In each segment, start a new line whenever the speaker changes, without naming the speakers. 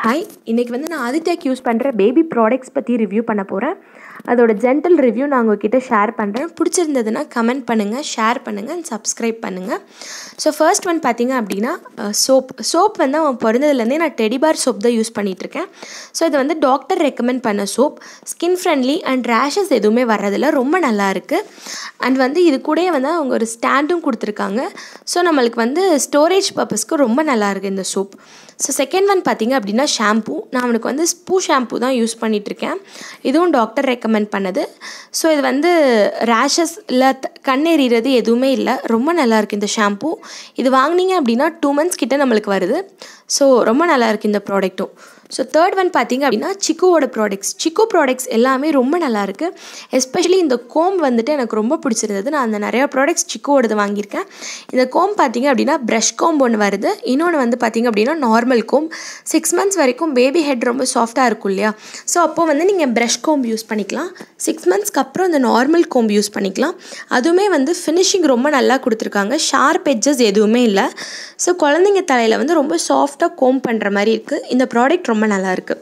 hi இன்றைக்கி வந்து நான் ஆதித்யாக்கு யூஸ் பண்ணுற பேபி ப்ராடக்ட்ஸ் பற்றி ரிவ்யூ பண்ண போகிறேன் அதோட ஜென்டல் ரிவ்யூ நான் உங்ககிட்ட ஷேர் பண்ணுறேன் பிடிச்சிருந்ததுன்னா கமெண்ட் பண்ணுங்கள் ஷேர் பண்ணுங்கள் அண்ட் சப்ஸ்கிரைப் பண்ணுங்கள் ஸோ ஃபர்ஸ்ட் ஒன் பார்த்தீங்க அப்படின்னா சோப் சோப் வந்து அவன் பிறந்ததுலேருந்தே நான் டெடிபார் சோப் தான் யூஸ் பண்ணிகிட்ருக்கேன் ஸோ இது வந்து டாக்டர் ரெக்கமெண்ட் பண்ண soap skin friendly and rashes எதுவுமே வர்றதில்ல ரொம்ப நல்லா இருக்குது அண்ட் வந்து இது கூடயே வந்து அவங்க ஒரு ஸ்டாண்டும் கொடுத்துருக்காங்க ஸோ நம்மளுக்கு வந்து ஸ்டோரேஜ் பர்பஸ்க்கு ரொம்ப நல்லா இருக்குது இந்த சோப் ஸோ செகண்ட் ஒன் பார்த்தீங்க அப்படின்னா ஷாம்பூ நான் அவனுக்கு வந்து ஸ்பூ ஷாம்பூ தான் யூஸ் பண்ணிகிட்ருக்கேன் இதுவும் டாக்டர் ரெக்கமெண்ட் பண்ணது ஸோ இது வந்து ரேஷஸ் இல்லை கண் எறிகிறது எதுவுமே இல்லை ரொம்ப நல்லாயிருக்கு இந்த ஷாம்பூ இது வாங்கினீங்க அப்படின்னா டூ மந்த்ஸ் கிட்ட நம்மளுக்கு வருது ஸோ ரொம்ப நல்லாயிருக்கு இந்த ப்ராடக்ட்டும் ஸோ தேர்ட் ஒன் பார்த்தீங்க அப்படின்னா சிக்குவோட ப்ராடக்ட்ஸ் சிக்கு ப்ராடக்ட்ஸ் எல்லாமே ரொம்ப நல்லாயிருக்கு எஸ்பெஷலி இந்த கோம் வந்துட்டு எனக்கு ரொம்ப பிடிச்சிருந்தது நான் அந்த நிறையா ப்ராடக்ட்ஸ் சிக்குவோடது வாங்கியிருக்கேன் இந்த கோம் பார்த்தீங்க அப்படின்னா ப்ரஷ் கோம் ஒன்று வருது இன்னொன்று வந்து பார்த்தீங்க அப்படின்னா நார்மல் கோம் சிக்ஸ் மந்த்ஸ் வரைக்கும் பேபி ஹெட் ரொம்ப சாஃப்டாக இருக்கும் இல்லையா ஸோ அப்போது வந்து நீங்கள் ப்ரஷ் கோம் யூஸ் பண்ணிக்கலாம் சிக்ஸ் மந்த்ஸ்க்கு அப்புறம் இந்த நார்மல் கோம் யூஸ் பண்ணிக்கலாம் அதுவுமே வந்து ஃபினிஷிங் ரொம்ப நல்லா கொடுத்துருக்காங்க ஷார்ப் எட்ஜஸ் எதுவுமே இல்லை ஸோ குழந்தைங்க தலையில் வந்து ரொம்ப சாஃப்டாக கோம் பண்ணுற மாதிரி இருக்குது இந்த ப்ராடக்ட் ரொம்ப நல்லாயிருக்கு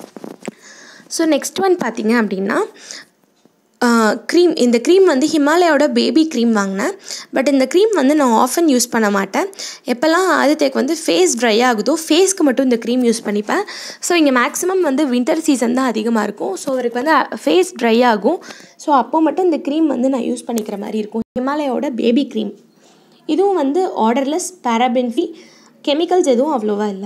ஸோ நெக்ஸ்ட் ஒன் பார்த்தீங்க அப்படின்னா க்ரீம் இந்த க்ரீம் வந்து ஹிமாலயாவோட பேபி க்ரீம் வாங்கினேன் பட் இந்த க்ரீம் வந்து நான் ஆஃபன் யூஸ் பண்ண மாட்டேன் எப்போல்லாம் ஆதித்யக்கு வந்து ஃபேஸ் ட்ரை ஆகுதோ ஃபேஸ்க்கு மட்டும் இந்த க்ரீம் யூஸ் பண்ணிப்பேன் ஸோ இங்கே மேக்ஸிமம் வந்து வின்டர் சீசன் தான் அதிகமாக இருக்கும் ஸோ அவருக்கு வந்து ஃபேஸ் ட்ரை ஆகும் ஸோ அப்போ மட்டும் இந்த க்ரீம் வந்து நான் யூஸ் பண்ணிக்கிற மாதிரி இருக்கும் ஹிமாலயாவோட பேபி க்ரீம் இதுவும் வந்து ஆர்டர்லெஸ் பேராபென் ஃப்ரீ கெமிக்கல்ஸ் எதுவும் அவ்வளோவா இல்லை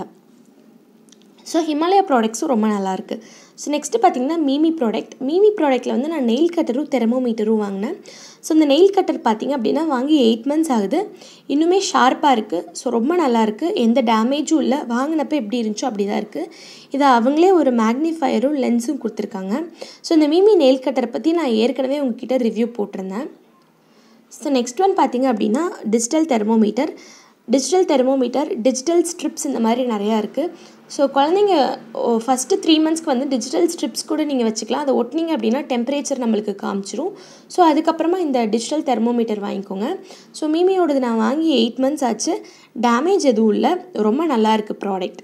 ஸோ ஹிமாலயா ப்ராடக்ட்ஸும் ரொம்ப நல்லாயிருக்கு ஸோ நெக்ஸ்ட்டு பார்த்திங்கன்னா மீமி ப்ராடக்ட் மீமி ப்ராடக்ட்டில் வந்து நான் நெயில் கட்டரும் தெர்மோமீட்டரும் வாங்கினேன் ஸோ இந்த நெயில் கட்டர் பார்த்திங்க அப்படின்னா வாங்கி எயிட் மந்த்ஸ் ஆகுது இன்னுமே ஷார்ப்பாக இருக்குது ஸோ ரொம்ப நல்லாயிருக்கு எந்த டேமேஜும் இல்லை வாங்கினப்போ எப்படி இருந்துச்சோ அப்படி தான் இருக்குது இதை அவங்களே ஒரு மேக்னிஃபயரும் லென்ஸும் கொடுத்துருக்காங்க ஸோ இந்த மீமி நெயில் கட்டரை பற்றி நான் ஏற்கனவே உங்ககிட்ட ரிவ்யூ போட்டிருந்தேன் ஸோ நெக்ஸ்ட் ஒன் பார்த்திங்க அப்படின்னா digital thermometer digital thermometer digital strips இந்த மாதிரி நிறையா இருக்குது ஸோ குழந்தைங்க ஃபஸ்ட்டு த்ரீ மந்த்ஸ்க்கு வந்து டிஜிட்டல் ஸ்ட்ரிப்ஸ் கூட நீங்கள் வச்சுக்கலாம் அதை ஒட்டினீங்க அப்படின்னா டெம்பரேச்சர் நம்மளுக்கு காமிச்சிரும் ஸோ அதுக்கப்புறமா இந்த டிஜிட்டல் தெர்மோமீட்டர் வாங்கிக்கோங்க ஸோ மீமியோடது நான் வாங்கி எயிட் மந்த்ஸ் ஆச்சு டேமேஜ் எதுவும் இல்லை ரொம்ப நல்லாயிருக்கு ப்ராடக்ட்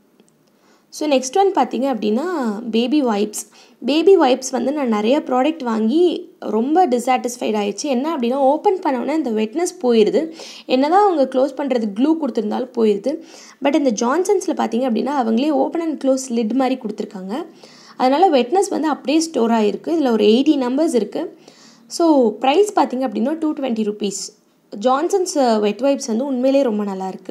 ஸோ நெக்ஸ்ட் ஒன் பார்த்தீங்க அப்படின்னா பேபி வைப்ஸ் பேபி வைப்ஸ் வந்து நான் நிறைய ப்ராடக்ட் வாங்கி ரொம்ப டிஸாட்டிஸ்ஃபைட் ஆயிடுச்சு என்ன அப்படின்னா ஓப்பன் பண்ணோன்னே இந்த வெட்னஸ் போயிடுது என்ன தான் அவங்க க்ளோஸ் பண்ணுறது க்ளூ கொடுத்துருந்தாலும் போயிடுது பட் இந்த ஜான்சன்ஸில் பார்த்தீங்க அப்படின்னா அவங்களே ஓப்பன் அண்ட் க்ளோஸ் லிட் மாதிரி கொடுத்துருக்காங்க அதனால் வெட்னஸ் வந்து அப்படியே ஸ்டோர் ஆகிருக்கு இதில் ஒரு எயிட்டி நம்பர்ஸ் இருக்குது ஸோ ப்ரைஸ் பார்த்திங்க அப்படின்னா two twenty rupees Johnson's wet wipes வந்து உண்மையிலே ரொம்ப நல்லாயிருக்கு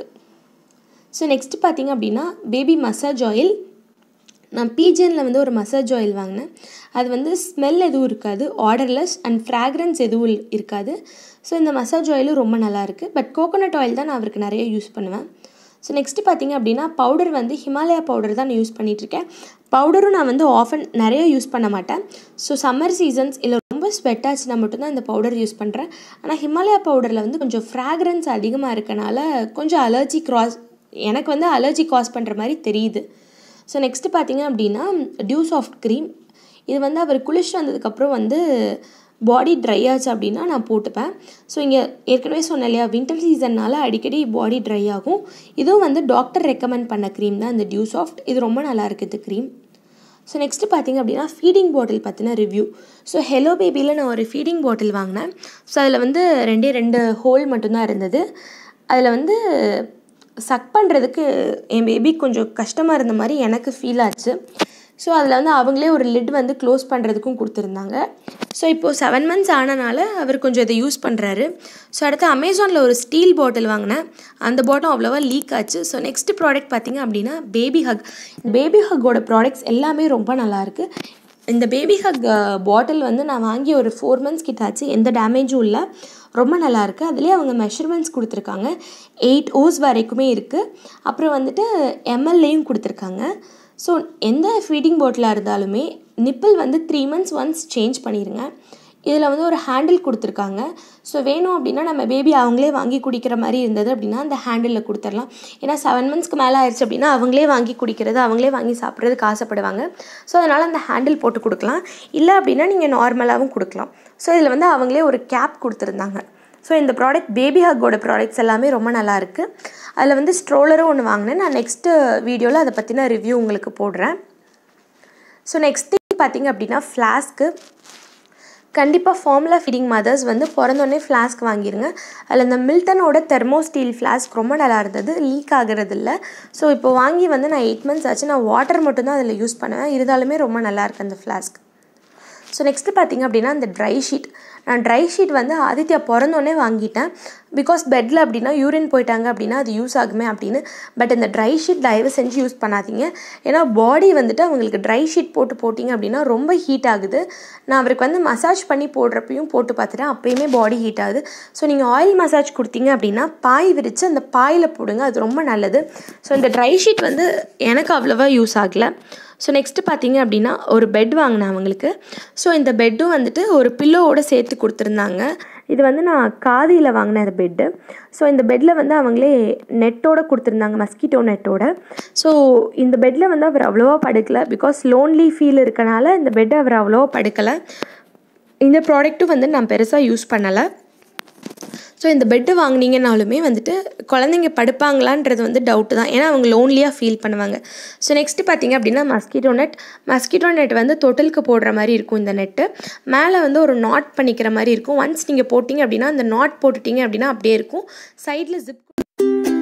ஸோ நெக்ஸ்ட்டு பார்த்திங்க அப்படின்னா பேபி மசாஜ் ஆயில் நான் பீஜனில் வந்து ஒரு மசாஜ் ஆயில் வாங்கினேன் அது வந்து ஸ்மெல் எதுவும் இருக்காது ஆர்டர்லெஸ் அண்ட் ஃப்ராக்ரன்ஸ் எதுவும் இருக்காது ஸோ இந்த மசாஜ் ஆயிலும் ரொம்ப நல்லாயிருக்கு பட் கோகோனட் ஆயில் தான் நான் அவருக்கு நிறைய யூஸ் பண்ணுவேன் ஸோ நெக்ஸ்ட்டு பார்த்திங்க அப்படின்னா பவுடர் வந்து ஹிமாலயா பவுடர் தான் நான் யூஸ் பண்ணிகிட்ருக்கேன் பவுடரும் நான் வந்து ஆஃபன் நிறைய யூஸ் பண்ண மாட்டேன் ஸோ சம்மர் சீசன்ஸ் இல்லை ரொம்ப ஸ்வெட் ஆச்சுன்னா மட்டும்தான் இந்த பவுடர் யூஸ் பண்ணுறேன் ஆனால் ஹிமாலயா பவுடரில் வந்து கொஞ்சம் ஃப்ராக்ரன்ஸ் அதிகமாக இருக்கனால கொஞ்சம் அலர்ஜி க்ராஸ் எனக்கு வந்து அலர்ஜி காஸ் பண்ணுற மாதிரி தெரியுது ஸோ நெக்ஸ்ட்டு பார்த்தீங்க அப்படின்னா டியூ சாஃப்ட் க்ரீம் இது வந்து அவர் குளிச்சுட்டு வந்ததுக்கப்புறம் வந்து பாடி ட்ரை ஆச்சு அப்படின்னா நான் போட்டுப்பேன் ஸோ இங்கே ஏற்கனவே சொன்னேன் இல்லையா வின்டர் சீசன்னால் அடிக்கடி பாடி ட்ரை ஆகும் இதுவும் வந்து டாக்டர் ரெக்கமெண்ட் பண்ண க்ரீம் தான் இந்த டியூ சாஃப்ட் இது ரொம்ப நல்லா இருக்குது இந்த க்ரீம் ஸோ நெக்ஸ்ட்டு பார்த்திங்க அப்படின்னா ஃபீடிங் பாட்டில் பற்றின ரிவ்யூ ஸோ ஹெலோ பேபியில் நான் ஒரு ஃபீடிங் பாட்டில் வாங்கினேன் ஸோ அதில் வந்து ரெண்டே ரெண்டு ஹோல் மட்டும்தான் இருந்தது அதில் வந்து சக் பண்ணுறதுக்கு என் பேபி கொஞ்சம் கஷ்டமாக இருந்த மாதிரி எனக்கு ஃபீல் ஆச்சு ஸோ அதில் வந்து அவங்களே ஒரு லிட் வந்து க்ளோஸ் பண்ணுறதுக்கும் கொடுத்துருந்தாங்க ஸோ இப்போது செவன் மந்த்ஸ் ஆனனால அவர் கொஞ்சம் இதை யூஸ் பண்ணுறாரு ஸோ அடுத்து அமேசானில் ஒரு ஸ்டீல் பாட்டில் வாங்கினேன் அந்த பாட்டில் அவ்வளோவா லீக் ஆச்சு ஸோ நெக்ஸ்ட் ப்ராடக்ட் பார்த்திங்க அப்படின்னா பேபி ஹக் பேபி ஹக்கோட ப்ராடக்ட்ஸ் எல்லாமே ரொம்ப நல்லாயிருக்கு இந்த பேபி ஹக் பாட்டில் வந்து நான் வாங்கி ஒரு ஃபோர் மந்த்ஸ் கிட்ட ஆச்சு எந்த டேமேஜும் இல்லை ரொம்ப நல்லாயிருக்கு அதுலேயே அவங்க மெஷர்மெண்ட்ஸ் கொடுத்துருக்காங்க எயிட் ஓஸ் வரைக்குமே இருக்குது அப்புறம் வந்துட்டு எம்எல்ஏயும் கொடுத்துருக்காங்க ஸோ எந்த ஃபீடிங் பாட்டிலாக இருந்தாலுமே நிப்பிள் வந்து த்ரீ மந்த்ஸ் ஒன்ஸ் சேஞ்ச் பண்ணிடுங்க இதில் வந்து ஒரு ஹேண்டில் கொடுத்துருக்காங்க ஸோ வேணும் அப்படின்னா நம்ம பேபி அவங்களே வாங்கி குடிக்கிற மாதிரி இருந்தது அப்படின்னா அந்த ஹேண்டிலில் கொடுத்துடலாம் ஏன்னா செவன் மந்த்ஸ்க்கு மேலே ஆயிடுச்சு அப்படின்னா அவங்களே வாங்கி குடிக்கிறது அவங்களே வாங்கி சாப்பிட்றதுக்கு ஆசைப்படுவாங்க ஸோ அதனால் அந்த ஹேண்டில் போட்டு கொடுக்கலாம் இல்லை அப்படின்னா நீங்கள் நார்மலாகவும் கொடுக்கலாம் ஸோ இதில் வந்து அவங்களே ஒரு கேப் கொடுத்துருந்தாங்க ஸோ இந்த ப்ராடக்ட் பேபி ஹக்கோட ப்ராடக்ட்ஸ் எல்லாமே ரொம்ப நல்லா இருக்குது அதில் வந்து ஸ்ட்ரோலரும் ஒன்று வாங்கினேன் நான் நெக்ஸ்ட்டு வீடியோவில் அதை பற்றின ரிவ்யூ உங்களுக்கு போடுறேன் ஸோ நெக்ஸ்ட் திங் பார்த்தீங்க அப்படின்னா ஃப்ளாஸ்க்கு கண்டிப்பாக ஃபார்முலா ஃபீடிங் மதர்ஸ் வந்து பிறந்தோடனே ஃப்ளாஸ்க் வாங்கிடுங்க அதில் இந்த மில்டனோட தெர்மோ ஸ்டீல் ஃப்ளாஸ்க் ரொம்ப நல்லா இருந்தது லீக் ஆகிறது இல்லை ஸோ இப்போ வாங்கி வந்து நான் எயிட் மந்த்ஸ் ஆச்சு நான் வாட்டர் மட்டும்தான் அதில் யூஸ் பண்ணுவேன் இருந்தாலுமே ரொம்ப நல்லா இருக்குது அந்த ஃப்ளாஸ்க் ஸோ நெக்ஸ்ட்டு பார்த்திங்க அப்படின்னா அந்த ட்ரை ஷீட் நான் ட்ரை ஷீட் வந்து ஆதித்யா பிறந்தோடனே வாங்கிட்டேன் பிகாஸ் பெட்டில் அப்படின்னா யூரின் போயிட்டாங்க அப்படின்னா அது யூஸ் ஆகுமே அப்படின்னு பட் இந்த ட்ரை ஷீட் தயவு செஞ்சு யூஸ் பண்ணாதீங்க ஏன்னா பாடி வந்துட்டு அவங்களுக்கு ட்ரை ஷீட் போட்டு போட்டிங்க அப்படின்னா ரொம்ப ஹீட் ஆகுது நான் அவருக்கு வந்து மசாஜ் பண்ணி போடுறப்பையும் போட்டு பார்த்துட்டேன் அப்போயுமே பாடி ஹீட் ஆகுது ஸோ நீங்கள் ஆயில் மசாஜ் கொடுத்தீங்க அப்படின்னா பாய் விரித்து அந்த பாயில் போடுங்க அது ரொம்ப நல்லது ஸோ இந்த ட்ரை ஷீட் வந்து எனக்கு அவ்வளோவா யூஸ் ஆகலை ஸோ நெக்ஸ்ட்டு பார்த்தீங்க அப்படின்னா ஒரு பெட் வாங்கினேன் அவங்களுக்கு ஸோ இந்த பெட்டும் வந்துட்டு ஒரு பில்லோவோட சேர்த்து கொடுத்துருந்தாங்க இது வந்து நான் காதியில் வாங்கினேன் அந்த பெட்டு ஸோ இந்த பெட்டில் வந்து அவங்களே நெட்டோட கொடுத்துருந்தாங்க மஸ்கிட்டோ நெட்டோட ஸோ இந்த பெட்டில் வந்து அவர் அவ்வளோவா படுக்கலை பிகாஸ் லோன்லி ஃபீல் இருக்கனால இந்த பெட்டை அவர் அவ்வளோவா படுக்கலை இந்த ப்ராடக்ட்டும் வந்து நான் பெருசாக யூஸ் பண்ணலை ஸோ இந்த பெட்டு வாங்கினீங்கனாலுமே வந்துட்டு குழந்தைங்க படுப்பாங்களான்றது வந்து டவுட்டு தான் ஏன்னா அவங்க லோன்லியாக ஃபீல் பண்ணுவாங்க ஸோ நெக்ஸ்ட்டு பார்த்தீங்க அப்படின்னா மஸ்கிட்டோ நெட் மஸ்கிட்டோ நெட் வந்து தொட்டிலுக்கு போடுற மாதிரி இருக்கும் இந்த நெட்டு மேலே வந்து ஒரு நாட் பண்ணிக்கிற மாதிரி இருக்கும் ஒன்ஸ் நீங்கள் போட்டிங்க அப்படின்னா அந்த நாட் போட்டுட்டிங்க அப்படின்னா அப்படியே இருக்கும் சைடில் ஜிப்